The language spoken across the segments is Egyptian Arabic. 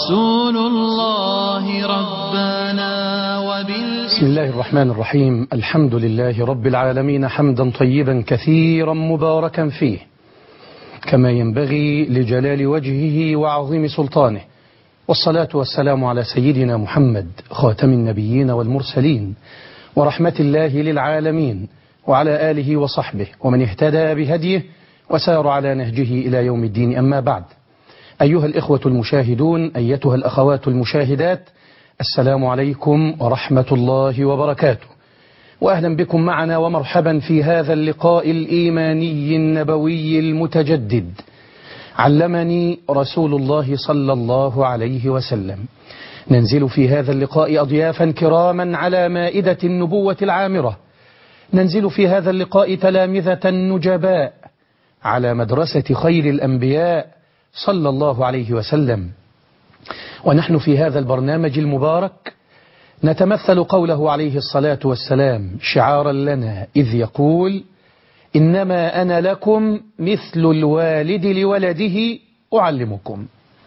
رسول الله ربنا وبال بسم الله الرحمن الرحيم الحمد لله رب العالمين حمدا طيبا كثيرا مباركا فيه كما ينبغي لجلال وجهه وعظيم سلطانه والصلاة والسلام على سيدنا محمد خاتم النبيين والمرسلين ورحمة الله للعالمين وعلى آله وصحبه ومن اهتدى بهديه وسار على نهجه إلى يوم الدين أما بعد أيها الإخوة المشاهدون أيتها الأخوات المشاهدات السلام عليكم ورحمة الله وبركاته وأهلا بكم معنا ومرحبا في هذا اللقاء الإيماني النبوي المتجدد علمني رسول الله صلى الله عليه وسلم ننزل في هذا اللقاء أضيافا كراما على مائدة النبوة العامرة ننزل في هذا اللقاء تلامذة نجباء على مدرسة خير الأنبياء صلى الله عليه وسلم ونحن في هذا البرنامج المبارك نتمثل قوله عليه الصلاة والسلام شعارا لنا إذ يقول إنما أنا لكم مثل الوالد لولده أعلمكم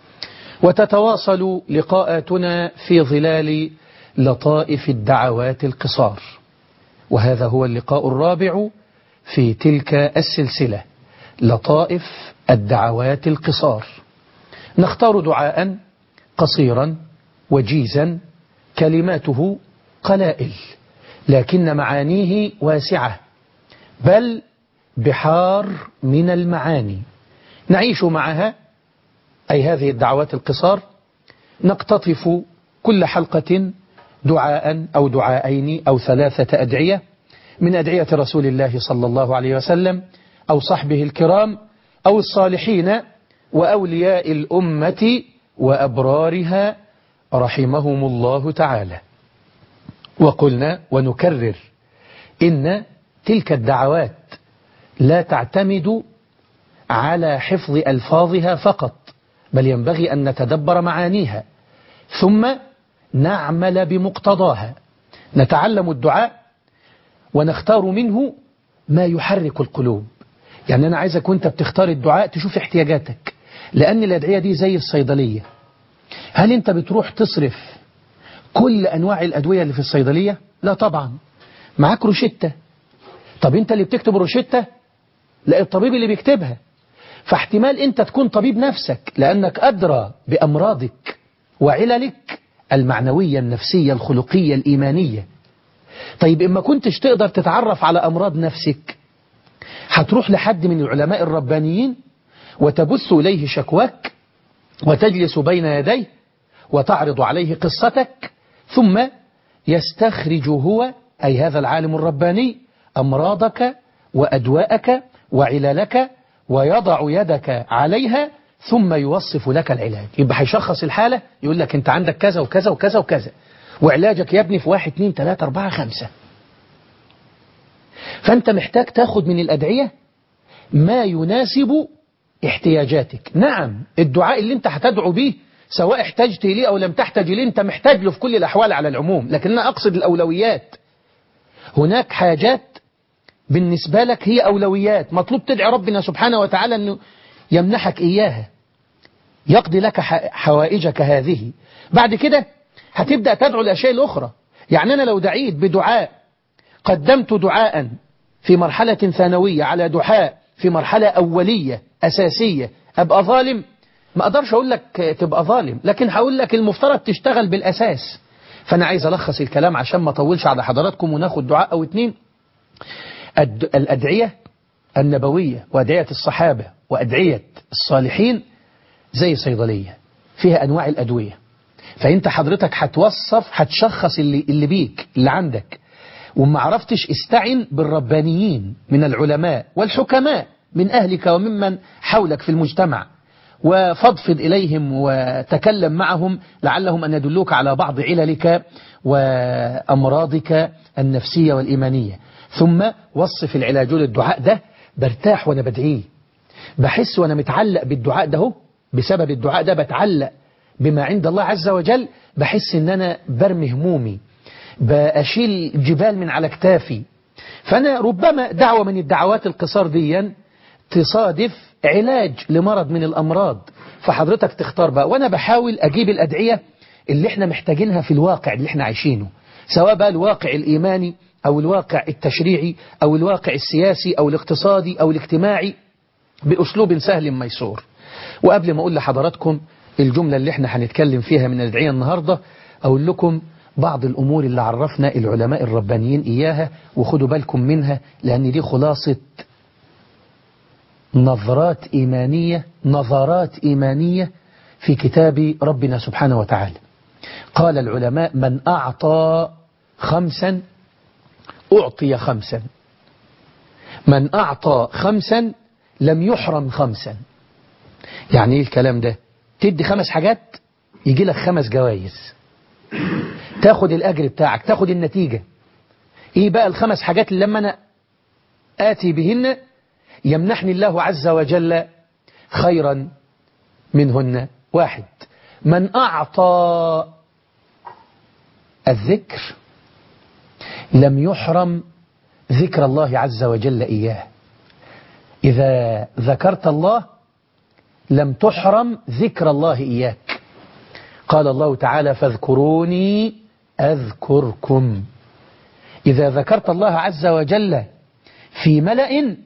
وتتواصل لقاءاتنا في ظلال لطائف الدعوات القصار وهذا هو اللقاء الرابع في تلك السلسلة لطائف الدعوات القصار نختار دعاء قصيرا وجيزا كلماته قلائل لكن معانيه واسعة بل بحار من المعاني نعيش معها أي هذه الدعوات القصار نقتطف كل حلقة دعاء أو دعاءين أو ثلاثة أدعية من أدعية رسول الله صلى الله عليه وسلم أو صحبه الكرام أو الصالحين وأولياء الأمة وأبرارها رحمهم الله تعالى وقلنا ونكرر إن تلك الدعوات لا تعتمد على حفظ ألفاظها فقط بل ينبغي أن نتدبر معانيها ثم نعمل بمقتضاها نتعلم الدعاء ونختار منه ما يحرك القلوب يعني أنا عايزك وانت بتختار الدعاء تشوف احتياجاتك لأن الأدعية دي زي الصيدلية هل انت بتروح تصرف كل أنواع الأدوية اللي في الصيدلية لا طبعا معاك روشتة طب انت اللي بتكتب روشتة لا الطبيب اللي بيكتبها فاحتمال انت تكون طبيب نفسك لأنك أدرى بأمراضك وعللك المعنوية النفسية الخلقية الإيمانية طيب إما كنتش تقدر تتعرف على أمراض نفسك هتروح لحد من العلماء الربانيين وتبث إليه شكواك وتجلس بين يديه وتعرض عليه قصتك ثم يستخرج هو أي هذا العالم الرباني أمراضك وأدواءك وعللك ويضع يدك عليها ثم يوصف لك العلاج يبقى هيشخص الحالة يقول لك انت عندك كذا وكذا وكذا وكذا وعلاجك يا ابني في واحد اتنين تلاتة اربعة خمسة فانت محتاج تاخد من الأدعية ما يناسب احتياجاتك نعم الدعاء اللي انت هتدعو به سواء احتجت إليه أو لم تحتج إليه انت محتاج له في كل الأحوال على العموم لكن أنا أقصد الأولويات هناك حاجات بالنسبة لك هي أولويات مطلوب تدعي ربنا سبحانه وتعالى أنه يمنحك إياها يقضي لك حوائجك هذه بعد كده هتبدأ تدعو الأشياء الأخرى يعني أنا لو دعيت بدعاء قدمت دعاء في مرحلة ثانوية على دعاء في مرحلة أولية أساسية أبقى ظالم ما أقدرش أقول لك تبقى ظالم لكن هقول لك المفترض تشتغل بالأساس فأنا عايز ألخص الكلام عشان ما أطولش على حضراتكم وناخد دعاء أو اتنين الأدعية النبوية وأدعية الصحابة وأدعية الصالحين زي صيدلية فيها أنواع الأدوية فأنت حضرتك هتوصف هتشخص اللي, اللي بيك اللي عندك وما عرفتش استعن بالربانيين من العلماء والحكماء من أهلك وممن حولك في المجتمع وفضفض إليهم وتكلم معهم لعلهم أن يدلوك على بعض عللك وأمراضك النفسية والإيمانية ثم وصف العلاج للدعاء ده برتاح وأنا بدعيه بحس وأنا متعلق بالدعاء ده بسبب الدعاء ده بتعلق بما عند الله عز وجل بحس ان انا برمي همومي بأشيل جبال من على كتافي فأنا ربما دعوة من الدعوات القصار ديا تصادف علاج لمرض من الأمراض فحضرتك تختار بقى وأنا بحاول أجيب الأدعية اللي احنا محتاجينها في الواقع اللي احنا عايشينه سواء بقى الواقع الإيماني أو الواقع التشريعي أو الواقع السياسي أو الاقتصادي أو الاجتماعي بأسلوب سهل ميسور وقبل ما أقول لحضراتكم الجملة اللي احنا هنتكلم فيها من الأدعية النهاردة أقول لكم بعض الأمور اللي عرفنا العلماء الربانيين إياها وخدوا بالكم منها لأن دي خلاصة نظرات إيمانية نظرات إيمانية في كتاب ربنا سبحانه وتعالى قال العلماء من أعطى خمسا أعطي خمسا من أعطى خمسا لم يحرم خمسا يعني ايه الكلام ده تدي خمس حاجات يجي لك خمس جوائز تاخد الأجر بتاعك تاخد النتيجة ايه بقى الخمس حاجات اللي لما أنا آتي بهن يمنحني الله عز وجل خيرا منهن واحد من أعطى الذكر لم يحرم ذكر الله عز وجل إياه إذا ذكرت الله لم تحرم ذكر الله إياك قال الله تعالى فاذكروني أذكركم إذا ذكرت الله عز وجل في ملأ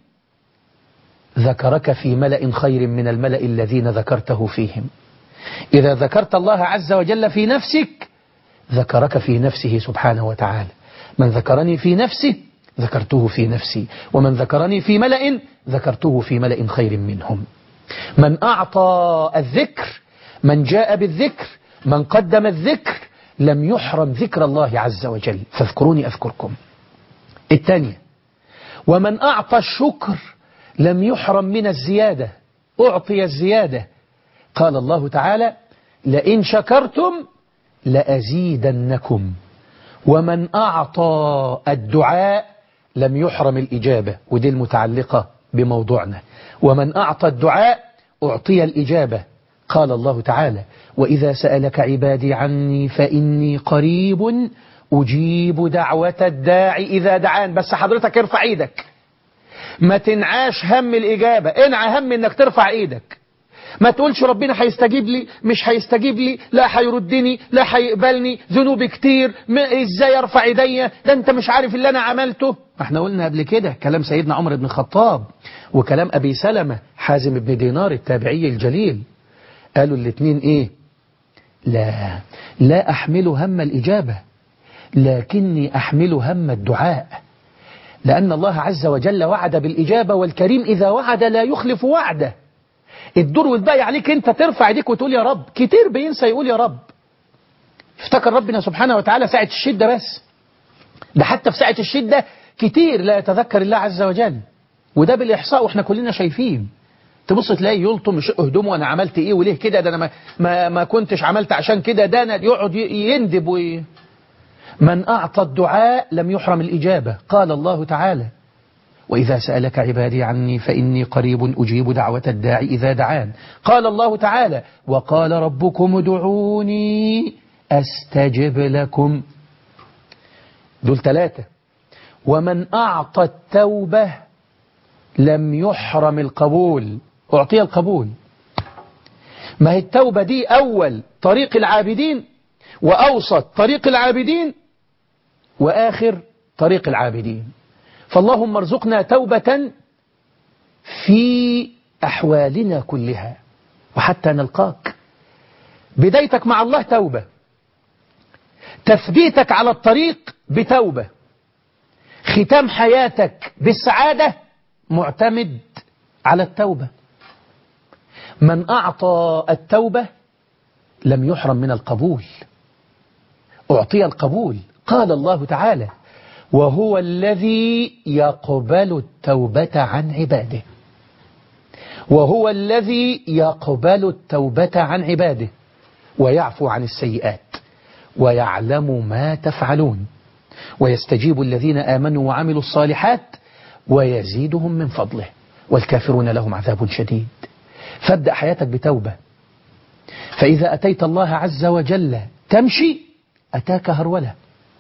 ذكرك في ملأ خير من الملأ الذين ذكرته فيهم إذا ذكرت الله عز وجل في نفسك ذكرك في نفسه سبحانه وتعالى من ذكرني في نفسه ذكرته في نفسي ومن ذكرني في ملأ ذكرته في ملأ خير منهم من أعطى الذكر من جاء بالذكر من قدم الذكر لم يحرم ذكر الله عز وجل فاذكروني أذكركم الثانية ومن أعطى الشكر لم يحرم من الزيادة أعطي الزيادة قال الله تعالى لئن شكرتم لأزيدنكم ومن أعطى الدعاء لم يحرم الإجابة ودي المتعلقة بموضوعنا ومن أعطى الدعاء أعطي الإجابة قال الله تعالى وإذا سألك عبادي عني فإني قريب أجيب دعوة الداعي إذا دعان بس حضرتك ارفع ايدك ما تنعاش هم الإجابة انعى هم انك ترفع ايدك ما تقولش ربنا هيستجيب لي مش هيستجيب لي لا هيردني لا هيقبلني ذنوبي كتير ازاي ارفع ايديا ده انت مش عارف اللي انا عملته احنا قلنا قبل كده كلام سيدنا عمر بن الخطاب وكلام ابي سلمة حازم بن دينار التابعي الجليل قالوا الاثنين ايه لا لا احمل هم الاجابة لكني احمل هم الدعاء لان الله عز وجل وعد بالاجابة والكريم اذا وعد لا يخلف وعده الدور والباقي عليك انت ترفع ايديك وتقول يا رب كتير بينسى يقول يا رب افتكر ربنا سبحانه وتعالى ساعة الشدة بس ده حتى في ساعة الشدة كتير لا يتذكر الله عز وجل وده بالإحصاء واحنا كلنا شايفين تبص تلاقي يلطم يشق هدومه وانا عملت ايه وليه كده ده انا ما, ما, ما كنتش عملت عشان كده ده انا يقعد يندب وي... من اعطى الدعاء لم يحرم الاجابه قال الله تعالى وإذا سألك عبادي عني فإني قريب أجيب دعوة الداعي إذا دعان قال الله تعالى وقال ربكم ادعوني أستجب لكم دول ثلاثة ومن أعطى التوبة لم يحرم القبول أعطي القبول ما هي التوبة دي أول طريق العابدين وأوسط طريق العابدين وآخر طريق العابدين فاللهم ارزقنا توبة في أحوالنا كلها وحتى نلقاك بدايتك مع الله توبة تثبيتك على الطريق بتوبة ختام حياتك بالسعادة معتمد على التوبة من أعطى التوبة لم يحرم من القبول أعطي القبول قال الله تعالى وهو الذي يقبل التوبة عن عباده وهو الذي يقبل التوبة عن عباده ويعفو عن السيئات ويعلم ما تفعلون ويستجيب الذين آمنوا وعملوا الصالحات ويزيدهم من فضله والكافرون لهم عذاب شديد فابدأ حياتك بتوبة فإذا أتيت الله عز وجل تمشي أتاك هرولة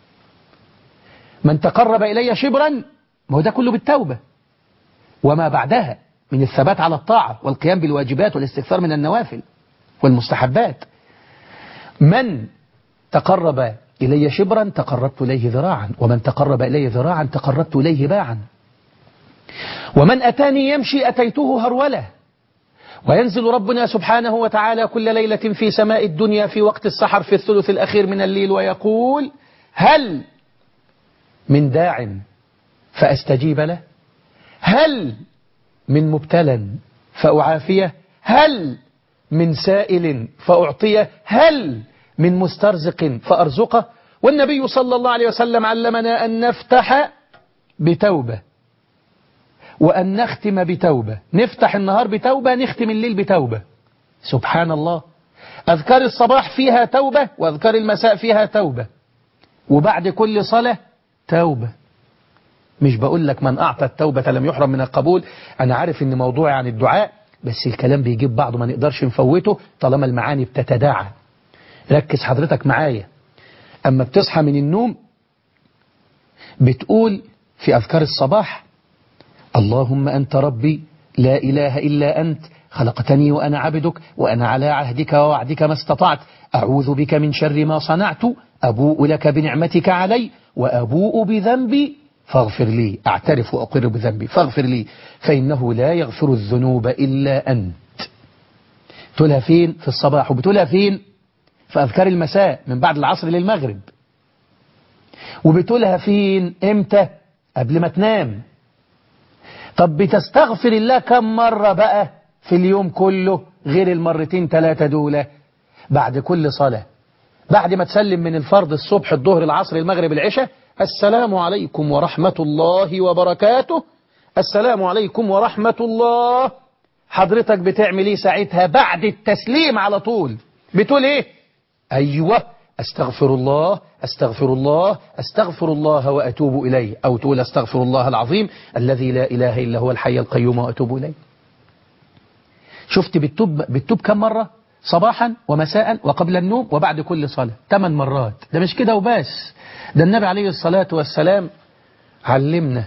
من تقرب إلي شبرا ما هو ده كله بالتوبة وما بعدها من الثبات على الطاعة والقيام بالواجبات والاستكثار من النوافل والمستحبات من تقرب إلي شبرا تقربت إليه ذراعا ومن تقرب إلي ذراعا تقربت إليه باعا ومن أتاني يمشي أتيته هرولة وينزل ربنا سبحانه وتعالى كل ليلة في سماء الدنيا في وقت السحر في الثلث الأخير من الليل ويقول هل من داع فأستجيب له هل من مبتلى فأعافيه هل من سائل فأعطيه هل من مسترزق فأرزقه والنبي صلى الله عليه وسلم علمنا أن نفتح بتوبة وأن نختم بتوبة نفتح النهار بتوبة نختم الليل بتوبة سبحان الله أذكار الصباح فيها توبة وأذكار المساء فيها توبة وبعد كل صلاة توبة مش بقول لك من أعطى التوبة لم يحرم من القبول أنا عارف أن موضوعي عن الدعاء بس الكلام بيجيب بعضه ما نقدرش نفوته طالما المعاني بتتداعى ركز حضرتك معايا أما بتصحى من النوم بتقول في أذكار الصباح اللهم أنت ربي لا إله إلا أنت خلقتني وأنا عبدك وأنا على عهدك ووعدك ما استطعت أعوذ بك من شر ما صنعت أبوء لك بنعمتك علي وأبوء بذنبي فاغفر لي أعترف وأقر بذنبي فاغفر لي فإنه لا يغفر الذنوب إلا أنت تقولها فين في الصباح وبتقولها فين في أذكار المساء من بعد العصر للمغرب وبتقولها فين امتى قبل ما تنام طب بتستغفر الله كم مرة بقى في اليوم كله غير المرتين ثلاثة دولة بعد كل صلاة بعد ما تسلم من الفرض الصبح الظهر العصر المغرب العشاء السلام عليكم ورحمة الله وبركاته السلام عليكم ورحمة الله حضرتك بتعمل ايه ساعتها بعد التسليم على طول بتقول ايه ايوه استغفر الله استغفر الله استغفر الله واتوب اليه او تقول استغفر الله العظيم الذي لا اله الا هو الحي القيوم واتوب اليه شفت بتتوب بتتوب كم مره صباحا ومساء وقبل النوم وبعد كل صلاه ثمان مرات ده مش كده وبس ده النبي عليه الصلاه والسلام علمنا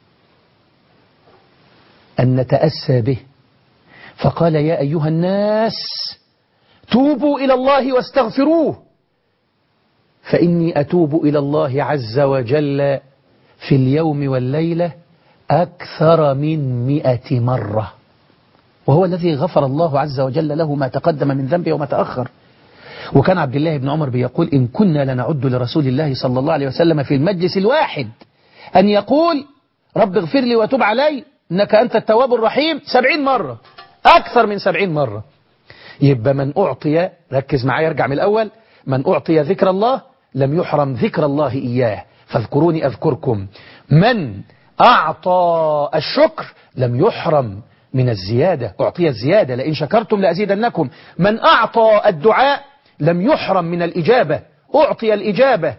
ان نتاسى به فقال يا ايها الناس توبوا الى الله واستغفروه فإني أتوب إلى الله عز وجل في اليوم والليلة أكثر من مئة مرة وهو الذي غفر الله عز وجل له ما تقدم من ذنبه وما تأخر وكان عبد الله بن عمر بيقول إن كنا لنعد لرسول الله صلى الله عليه وسلم في المجلس الواحد أن يقول رب اغفر لي وتب علي إنك أنت التواب الرحيم سبعين مرة أكثر من سبعين مرة يبقى من أعطي ركز معايا ارجع من الأول من أعطي ذكر الله لم يحرم ذكر الله إياه فاذكروني أذكركم من أعطى الشكر لم يحرم من الزيادة أعطي الزيادة لئن شكرتم لأزيدنكم من أعطى الدعاء لم يحرم من الإجابة أعطي الإجابة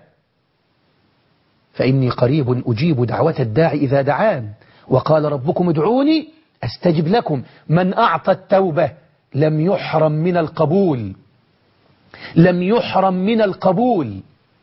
فإني قريب أجيب دعوة الداعي إذا دعان وقال ربكم ادعوني أستجب لكم من أعطى التوبة لم يحرم من القبول لم يحرم من القبول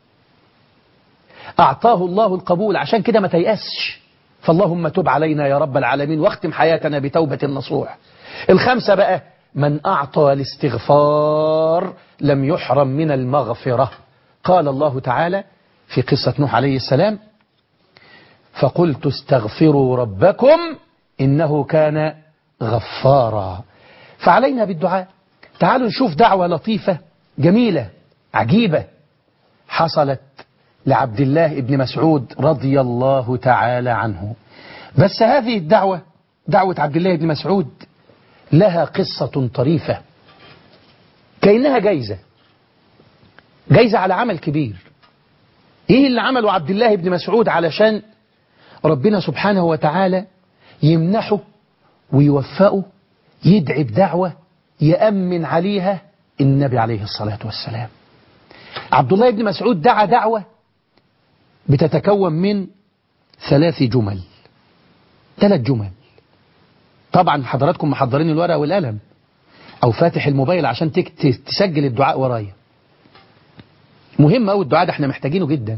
أعطاه الله القبول عشان كده ما تيأسش فاللهم تب علينا يا رب العالمين واختم حياتنا بتوبة نصوح الخمسة بقى من أعطى الاستغفار لم يحرم من المغفرة قال الله تعالى في قصة نوح عليه السلام فقلت استغفروا ربكم إنه كان غفارا فعلينا بالدعاء تعالوا نشوف دعوة لطيفة جميلة عجيبة حصلت لعبد الله بن مسعود رضي الله تعالى عنه بس هذه الدعوة دعوة عبد الله بن مسعود لها قصة طريفة كأنها جايزة جايزة على عمل كبير ايه اللي عمله عبد الله بن مسعود علشان ربنا سبحانه وتعالى يمنحه ويوفقه يدعي بدعوة يأمن عليها النبي عليه الصلاة والسلام عبد الله بن مسعود دعا دعوة بتتكون من ثلاث جمل ثلاث جمل طبعا حضراتكم محضرين الورقة والقلم أو فاتح الموبايل عشان تسجل الدعاء ورايا مهم أوي الدعاء ده احنا محتاجينه جدا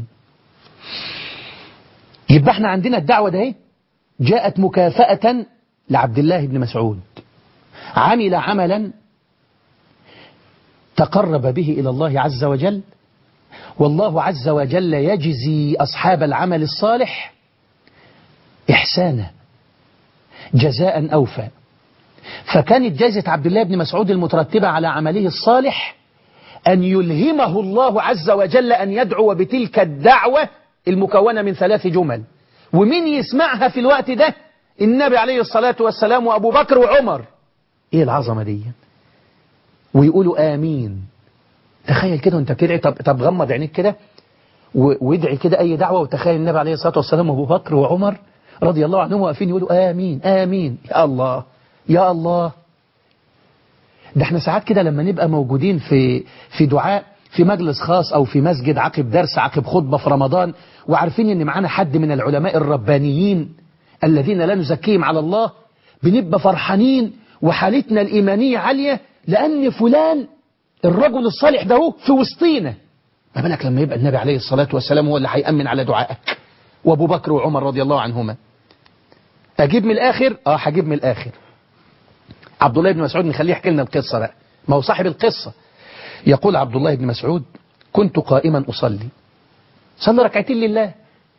يبقى احنا عندنا الدعوة ده جاءت مكافأة لعبد الله بن مسعود عمل عملا تقرب به إلى الله عز وجل والله عز وجل يجزي أصحاب العمل الصالح إحسانا جزاء أوفى فكانت جائزة عبد الله بن مسعود المترتبة على عمله الصالح أن يلهمه الله عز وجل أن يدعو بتلك الدعوة المكونة من ثلاث جمل ومين يسمعها في الوقت ده النبي عليه الصلاة والسلام وأبو بكر وعمر إيه العظمة دي ويقولوا آمين تخيل كده وانت بتدعي طب, طب غمض عينيك كده وادعي كده أي دعوة وتخيل النبي عليه الصلاة والسلام وأبو بكر وعمر رضي الله عنهم واقفين يقولوا آمين آمين يا الله يا الله ده احنا ساعات كده لما نبقى موجودين في في دعاء في مجلس خاص او في مسجد عقب درس عقب خطبة في رمضان وعارفين ان معانا حد من العلماء الربانيين الذين لا نزكيهم على الله بنبقى فرحانين وحالتنا الإيمانية عالية لأن فلان الرجل الصالح ده هو في وسطينا ما بالك لما يبقى النبي عليه الصلاة والسلام هو اللي هيأمن على دعائك وابو بكر وعمر رضي الله عنهما أجيب من الآخر اه هجيب من الآخر عبد الله بن مسعود نخليه يحكي لنا القصة بقى ما هو صاحب القصة يقول عبد الله بن مسعود كنت قائما أصلي صلى ركعتين لله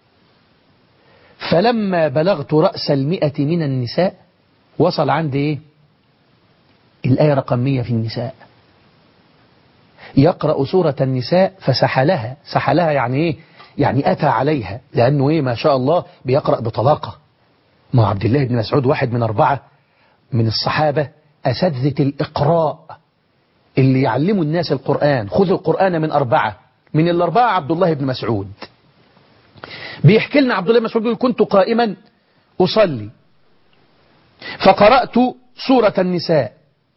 فلما بلغت رأس المئة من النساء وصل عندي إيه الآية رقم 100 في النساء يقرأ سورة النساء فسحلها سحلها يعني إيه يعني أتى عليها لأنه إيه ما شاء الله بيقرأ بطلاقة ما عبد الله بن مسعود واحد من أربعة من الصحابة أساتذة الإقراء اللي يعلموا الناس القرآن خذوا القرآن من أربعة من الأربعة عبد الله بن مسعود بيحكي لنا عبد الله بن مسعود يقول كنت قائما أصلي فقرأت سورة النساء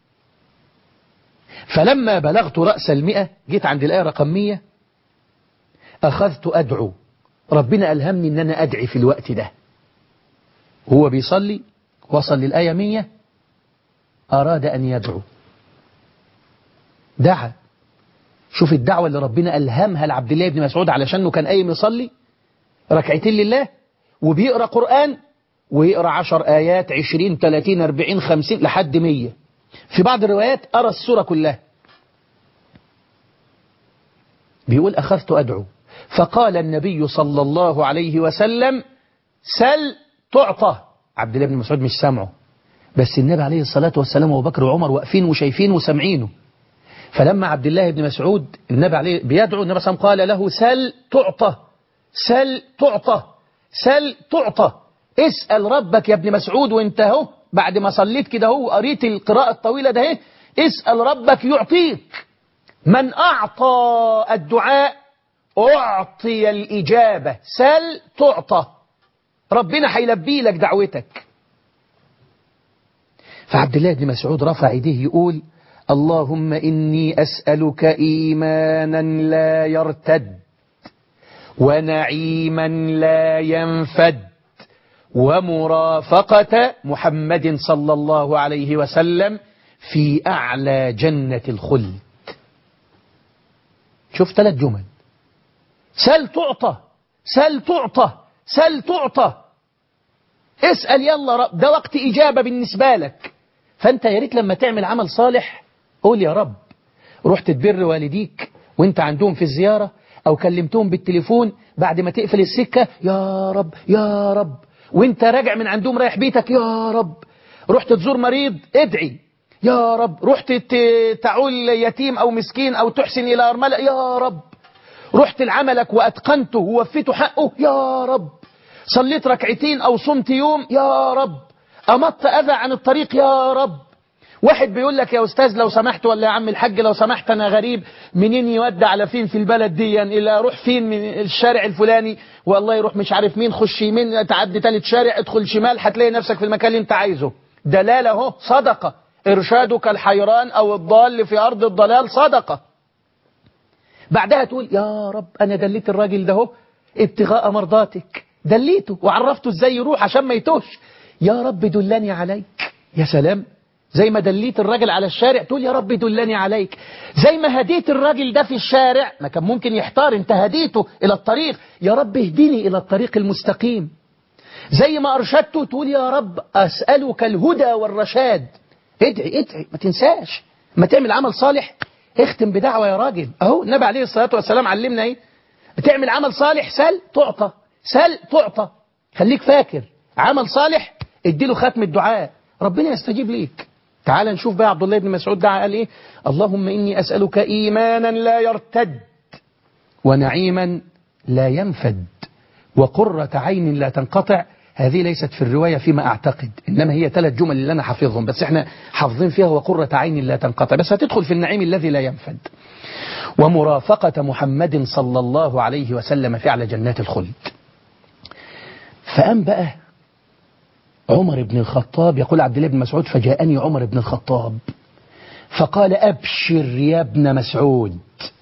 فلما بلغت رأس المئة جيت عند الآية رقم مية أخذت أدعو ربنا ألهمني أن أنا أدعي في الوقت ده هو بيصلي وصل للآية مية أراد أن يدعو دعا شوف الدعوة اللي ربنا ألهمها لعبد الله بن مسعود علشانه كان قايم يصلي ركعتين لله وبيقرأ قرآن ويقرأ عشر آيات عشرين تلاتين أربعين خمسين لحد مية في بعض الروايات أرى السورة كلها بيقول أخذت أدعو فقال النبي صلى الله عليه وسلم سل تعطى عبد الله بن مسعود مش سامعه بس النبي عليه الصلاة والسلام وابو بكر وعمر واقفين وشايفين وسامعينه فلما عبد الله بن مسعود النبي عليه بيدعو النبي صلى الله عليه وسلم قال له سل تعطى سل تعطى سل تعطى اسأل ربك يا ابن مسعود وانت اهو بعد ما صليت كده اهو وقريت القراءة الطويلة ده اهي اسأل ربك يعطيك من أعطى الدعاء أعطي الإجابة سل تعطى ربنا هيلبي لك دعوتك فعبد الله بن مسعود رفع ايديه يقول اللهم إني أسألك إيمانا لا يرتد ونعيما لا ينفد ومرافقة محمد صلى الله عليه وسلم في أعلى جنة الخلد شوف ثلاث جمل سل تعطى سل تعطى سل تعطى اسأل يلا رب ده وقت إجابة بالنسبة لك فأنت يا ريت لما تعمل عمل صالح قول يا رب رحت تبر والديك وانت عندهم في الزيارة أو كلمتهم بالتليفون بعد ما تقفل السكة يا رب يا رب وانت راجع من عندهم رايح بيتك يا رب رحت تزور مريض ادعي يا رب رحت تعول يتيم أو مسكين أو تحسن إلى أرملة يا رب رحت لعملك وأتقنته ووفيته حقه يا رب صليت ركعتين أو صمت يوم يا رب أمطت أذى عن الطريق يا رب واحد بيقول لك يا أستاذ لو سمحت ولا يا عم الحاج لو سمحت أنا غريب منين يودع على فين في البلد دي إلا أروح فين من الشارع الفلاني والله يروح مش عارف مين خش يمين تعدي تالت شارع ادخل شمال هتلاقي نفسك في المكان اللي انت عايزه دلالة اهو صدقة إرشادك الحيران أو الضال في أرض الضلال صدقة بعدها تقول يا رب أنا دليت الراجل ده ابتغاء مرضاتك دليته وعرفته ازاي يروح عشان ما يتوهش يا رب دلني عليك يا سلام زي ما دليت الراجل على الشارع تقول يا رب دلني عليك زي ما هديت الراجل ده في الشارع ما كان ممكن يحتار انت هديته إلى الطريق يا رب اهدني إلى الطريق المستقيم زي ما أرشدته تقول يا رب أسألك الهدى والرشاد ادعي ادعي ما تنساش ما تعمل عمل صالح اختم بدعوة يا راجل اهو النبي عليه الصلاة والسلام علمنا ايه بتعمل عمل صالح سل تعطى سل تعطى خليك فاكر عمل صالح اديله ختم الدعاء ربنا يستجيب ليك تعال نشوف بقى عبد الله بن مسعود دعا قال ايه اللهم اني اسالك ايمانا لا يرتد ونعيما لا ينفد وقرة عين لا تنقطع هذه ليست في الرواية فيما أعتقد إنما هي ثلاث جمل اللي أنا حافظهم بس إحنا حافظين فيها وقرة عين لا تنقطع بس هتدخل في النعيم الذي لا ينفد ومرافقة محمد صلى الله عليه وسلم في أعلى جنات الخلد فأم بقى عمر بن الخطاب يقول عبد الله بن مسعود فجاءني عمر بن الخطاب فقال أبشر يا ابن مسعود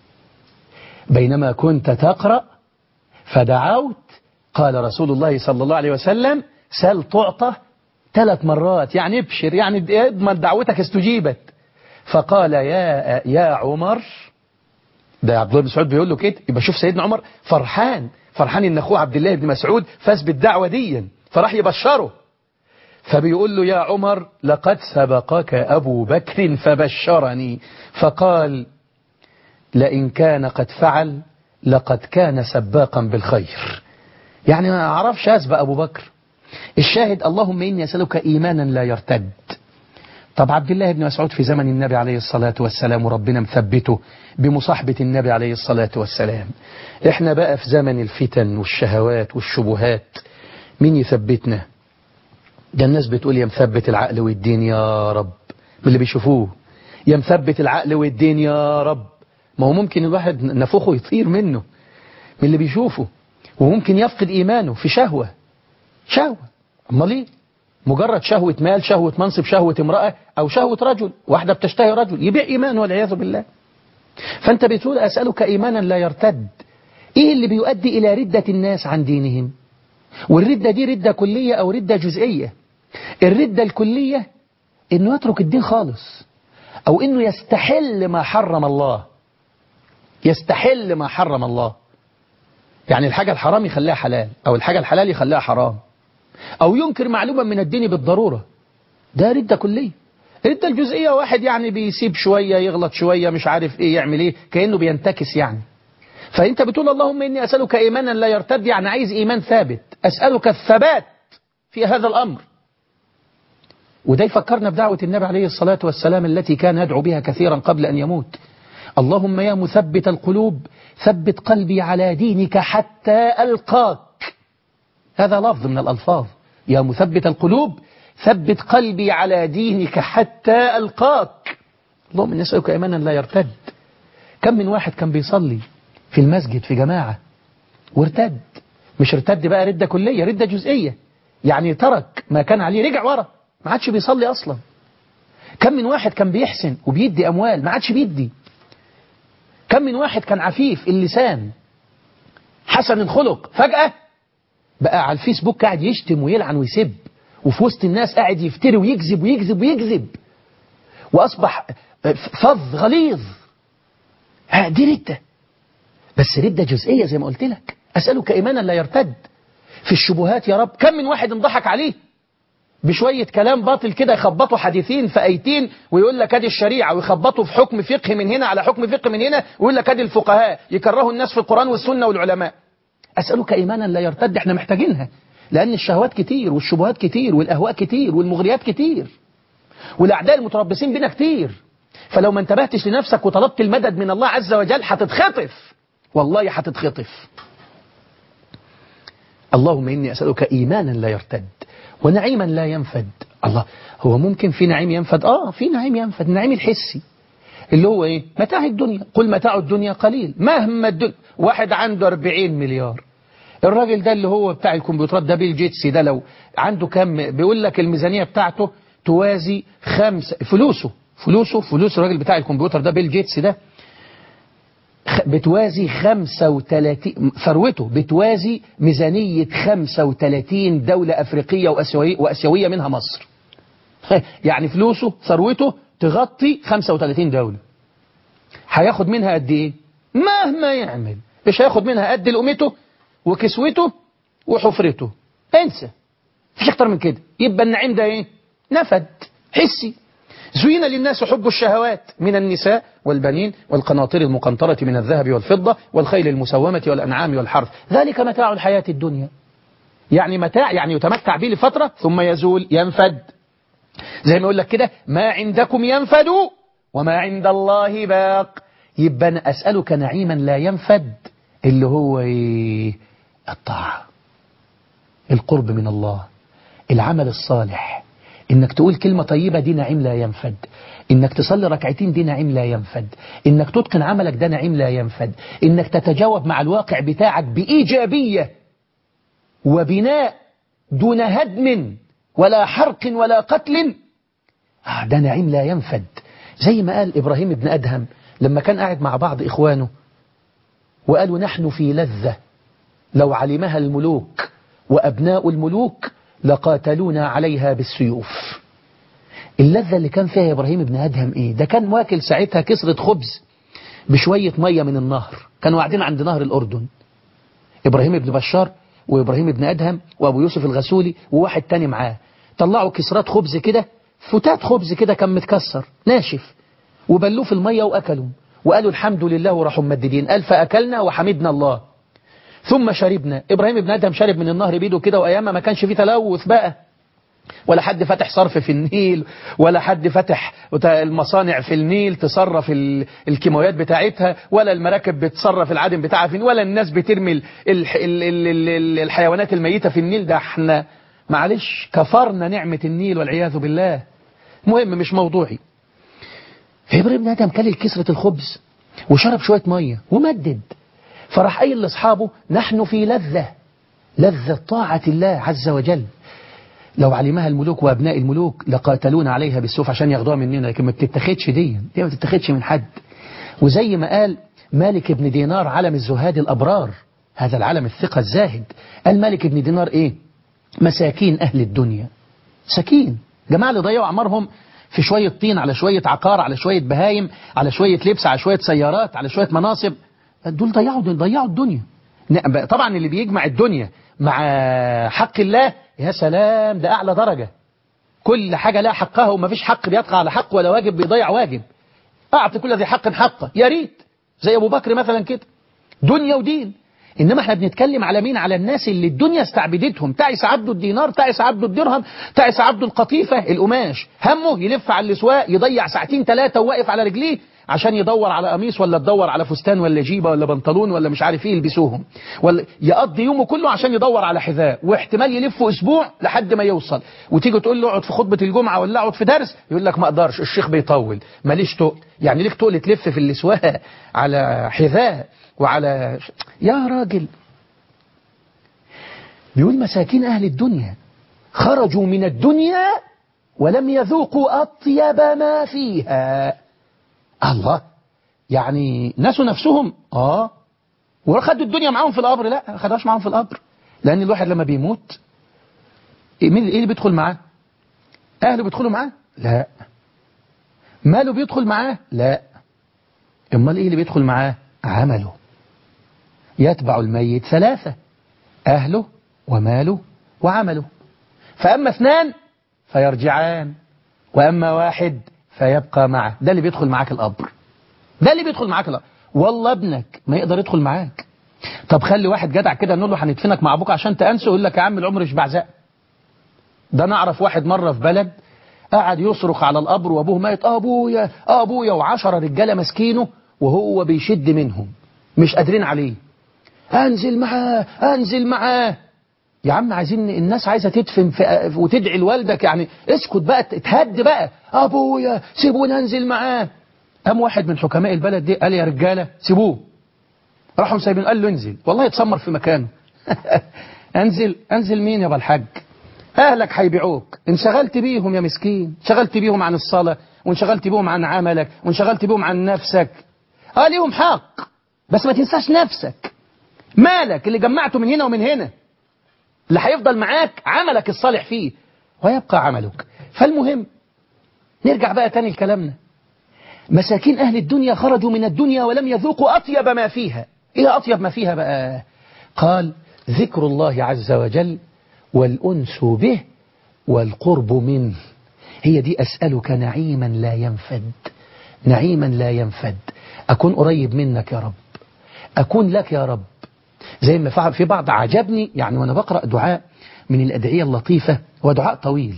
بينما كنت تقرأ فدعوت قال رسول الله صلى الله عليه وسلم سل تعطى ثلاث مرات يعني ابشر يعني اضمن دعوتك استجيبت فقال يا يا عمر ده عبد الله بن مسعود بيقول له كده يبقى شوف سيدنا عمر فرحان فرحان ان اخوه عبد الله بن مسعود فاز بالدعوه دي فراح يبشره فبيقول له يا عمر لقد سبقك ابو بكر فبشرني فقال لئن كان قد فعل لقد كان سباقا بالخير يعني ما أعرفش أسبق أبو بكر الشاهد اللهم إني أسألك إيمانا لا يرتد طب عبد الله بن مسعود في زمن النبي عليه الصلاة والسلام وربنا مثبته بمصاحبة النبي عليه الصلاة والسلام احنا بقى في زمن الفتن والشهوات والشبهات مين يثبتنا ده الناس بتقول يا مثبت العقل والدين يا رب من اللي بيشوفوه يا مثبت العقل والدين يا رب ما هو ممكن الواحد نفخه يطير منه من اللي بيشوفه وممكن يفقد إيمانه في شهوة شهوة أمال إيه مجرد شهوة مال شهوة منصب شهوة امرأة أو شهوة رجل واحدة بتشتهي رجل يبيع إيمانه والعياذ بالله فأنت بتقول أسألك إيمانا لا يرتد إيه اللي بيؤدي إلى ردة الناس عن دينهم والردة دي ردة كلية أو ردة جزئية الردة الكلية إنه يترك الدين خالص أو إنه يستحل ما حرم الله يستحل ما حرم الله يعني الحاجة الحرام يخليها حلال أو الحاجة الحلال يخليها حرام أو ينكر معلومة من الدين بالضرورة ده ردة كلية الردة الجزئية واحد يعني بيسيب شوية يغلط شوية مش عارف إيه يعمل إيه كأنه بينتكس يعني فأنت بتقول اللهم إني أسألك إيمانا لا يرتد يعني عايز إيمان ثابت أسألك الثبات في هذا الأمر وده يفكرنا بدعوة النبي عليه الصلاة والسلام التي كان يدعو بها كثيرا قبل أن يموت اللهم يا مثبت القلوب ثبت قلبي على دينك حتى ألقاك هذا لفظ من الألفاظ يا مثبت القلوب ثبت قلبي على دينك حتى ألقاك اللهم نسألك إيمانا لا يرتد كم من واحد كان بيصلي في المسجد في جماعة وارتد مش ارتد بقى ردة كلية ردة جزئية يعني ترك ما كان عليه رجع ورا ما عادش بيصلي أصلا كم من واحد كان بيحسن وبيدي أموال ما عادش بيدي كم من واحد كان عفيف اللسان حسن الخلق فجأة بقى على الفيسبوك قاعد يشتم ويلعن ويسب وفي وسط الناس قاعد يفتري ويكذب ويكذب ويكذب وأصبح فظ غليظ دي ردة بس ردة جزئية زي ما قلت لك أسألك إيمانا لا يرتد في الشبهات يا رب كم من واحد انضحك عليه بشوية كلام باطل كده يخبطوا حديثين في ايتين ويقول لك ادي الشريعة ويخبطوا في حكم فقه من هنا على حكم فقه من هنا ويقول لك ادي الفقهاء يكرهوا الناس في القرآن والسنة والعلماء أسألك إيمانا لا يرتد احنا محتاجينها لأن الشهوات كتير والشبهات كتير والأهواء كتير والمغريات كتير والأعداء المتربصين بنا كتير فلو ما انتبهتش لنفسك وطلبت المدد من الله عز وجل هتتخطف والله هتتخطف اللهم إني أسألك إيمانا لا يرتد ونعيما لا ينفد الله هو ممكن في نعيم ينفد آه في نعيم ينفد النعيم الحسي اللي هو إيه متاع الدنيا قل متاع الدنيا قليل مهما الدنيا واحد عنده 40 مليار الراجل ده اللي هو بتاع الكمبيوترات ده بيل جيتس ده لو عنده كم بيقول لك الميزانية بتاعته توازي خمسة فلوسه فلوسه فلوس الراجل بتاع الكمبيوتر ده بيل جيتس ده بتوازي 35 ثروته بتوازي ميزانية 35 دولة أفريقية وأسيوية, وأسيوية منها مصر يعني فلوسه ثروته تغطي 35 دولة هياخد منها قد ايه مهما يعمل مش هياخد منها قد لقمته وكسوته وحفرته انسى مفيش اكتر من كده يبقى النعيم ده ايه نفد حسي زين للناس حب الشهوات من النساء والبنين والقناطر المقنطرة من الذهب والفضة والخيل المسومة والأنعام والحرث ذلك متاع الحياة الدنيا يعني متاع يعني يتمتع به لفترة ثم يزول ينفد زي ما يقول لك كده ما عندكم ينفد وما عند الله باق يبقى أنا أسألك نعيما لا ينفد اللي هو إيه؟ الطاعة القرب من الله العمل الصالح إنك تقول كلمة طيبة دي نعيم لا ينفد إنك تصلي ركعتين دي نعيم لا ينفد إنك تتقن عملك ده نعيم لا ينفد إنك تتجاوب مع الواقع بتاعك بإيجابية وبناء دون هدم ولا حرق ولا قتل آه ده نعيم لا ينفد زي ما قال إبراهيم بن أدهم لما كان قاعد مع بعض إخوانه وقالوا نحن في لذة لو علمها الملوك وأبناء الملوك لقاتلونا عليها بالسيوف اللذة اللي كان فيها إبراهيم بن أدهم إيه ده كان واكل ساعتها كسرة خبز بشوية مية من النهر كانوا قاعدين عند نهر الأردن إبراهيم بن بشار وإبراهيم بن أدهم وأبو يوسف الغسولي وواحد تاني معاه طلعوا كسرات خبز كده فتات خبز كده كان متكسر ناشف وبلوه في المية وأكلوا وقالوا الحمد لله وراحوا ممددين قال فأكلنا وحمدنا الله ثم شربنا إبراهيم بن آدم شرب من النهر بيده كده وأيامها ما كانش فيه تلوث بقى ولا حد فتح صرف في النيل ولا حد فتح المصانع في النيل تصرف الكيماويات بتاعتها ولا المراكب بتصرف العدم بتاعها في ولا الناس بترمي ال ال ال ال ال الحيوانات الميتة في النيل ده احنا معلش كفرنا نعمة النيل والعياذ بالله مهم مش موضوعي فإبراهيم بن آدم كل كسرة الخبز وشرب شوية مية ومدد فراح قايل لاصحابه نحن في لذة لذة طاعة الله عز وجل لو علمها الملوك وابناء الملوك لقاتلون عليها بالسيوف عشان ياخدوها مننا لكن ما بتتاخدش دي دي ما بتتاخدش من حد وزي ما قال مالك بن دينار علم الزهاد الأبرار هذا العلم الثقة الزاهد قال مالك بن دينار ايه مساكين أهل الدنيا سكين جماعة اللي ضيعوا أعمارهم في شوية طين على شوية عقار على شوية بهايم على شوية لبس على شوية سيارات على شوية مناصب دول ضيعوا ضيعوا الدنيا طبعا اللي بيجمع الدنيا مع حق الله يا سلام ده أعلى درجة كل حاجة لها حقها وما فيش حق بيطغى على حق ولا واجب بيضيع واجب أعطي كل ذي حق حقه يا ريت زي أبو بكر مثلا كده دنيا ودين إنما احنا بنتكلم على مين على الناس اللي الدنيا استعبدتهم تعس عبده الدينار تعس عبده الدرهم تعس عبده القطيفة القماش همه يلف على الاسواق يضيع ساعتين ثلاثة وواقف على رجليه عشان يدور على قميص ولا تدور على فستان ولا جيبة ولا بنطلون ولا مش عارف ايه يلبسوهم ولا يقضي يومه كله عشان يدور على حذاء واحتمال يلف اسبوع لحد ما يوصل وتيجي تقول له اقعد في خطبة الجمعة ولا اقعد في درس يقول لك ما اقدرش الشيخ بيطول ماليش تقل يعني ليك تقل تلف في الاسواق على حذاء وعلى يا راجل بيقول مساكين أهل الدنيا خرجوا من الدنيا ولم يذوقوا أطيب ما فيها الله يعني ناسوا نفسهم آه وخدوا الدنيا معاهم في القبر لا ما خدوهاش معاهم في القبر لأن الواحد لما بيموت مين ايه اللي بيدخل معاه أهله بيدخلوا معاه لا ماله بيدخل معاه لا امال ايه اللي بيدخل معاه عمله يتبع الميت ثلاثة أهله وماله وعمله فأما اثنان فيرجعان وأما واحد فيبقى معه ده اللي بيدخل معاك القبر ده اللي بيدخل معاك القبر والله ابنك ما يقدر يدخل معاك طب خلي واحد جدع كده نقول له هندفنك مع ابوك عشان تأنسه يقول لك يا عم العمر مش بعزاء ده نعرف واحد مرة في بلد قعد يصرخ على القبر وابوه مات ابويا ابويا وعشرة رجاله ماسكينه وهو بيشد منهم مش قادرين عليه انزل معاه انزل معاه يا عم عايزين الناس عايزة تدفن في وتدعي لوالدك يعني اسكت بقى اتهد بقى ابويا سيبوني انزل معاه قام واحد من حكماء البلد دي قال يا رجالة سيبوه راحوا سايبين قال له انزل والله يتسمر في مكانه انزل انزل مين يا ابو الحاج اهلك هيبيعوك انشغلت بيهم يا مسكين انشغلت بيهم عن الصلاة وانشغلت بيهم عن عملك وانشغلت بيهم عن نفسك اه ليهم حق بس ما تنساش نفسك مالك اللي جمعته من هنا ومن هنا اللي هيفضل معاك عملك الصالح فيه ويبقى عملك فالمهم نرجع بقى تاني لكلامنا مساكين أهل الدنيا خرجوا من الدنيا ولم يذوقوا أطيب ما فيها إيه أطيب ما فيها بقى قال ذكر الله عز وجل والأنس به والقرب منه هي دي أسألك نعيما لا ينفد نعيما لا ينفد أكون قريب منك يا رب أكون لك يا رب زي ما فعل في بعض عجبني يعني وأنا بقرأ دعاء من الأدعية اللطيفة ودعاء طويل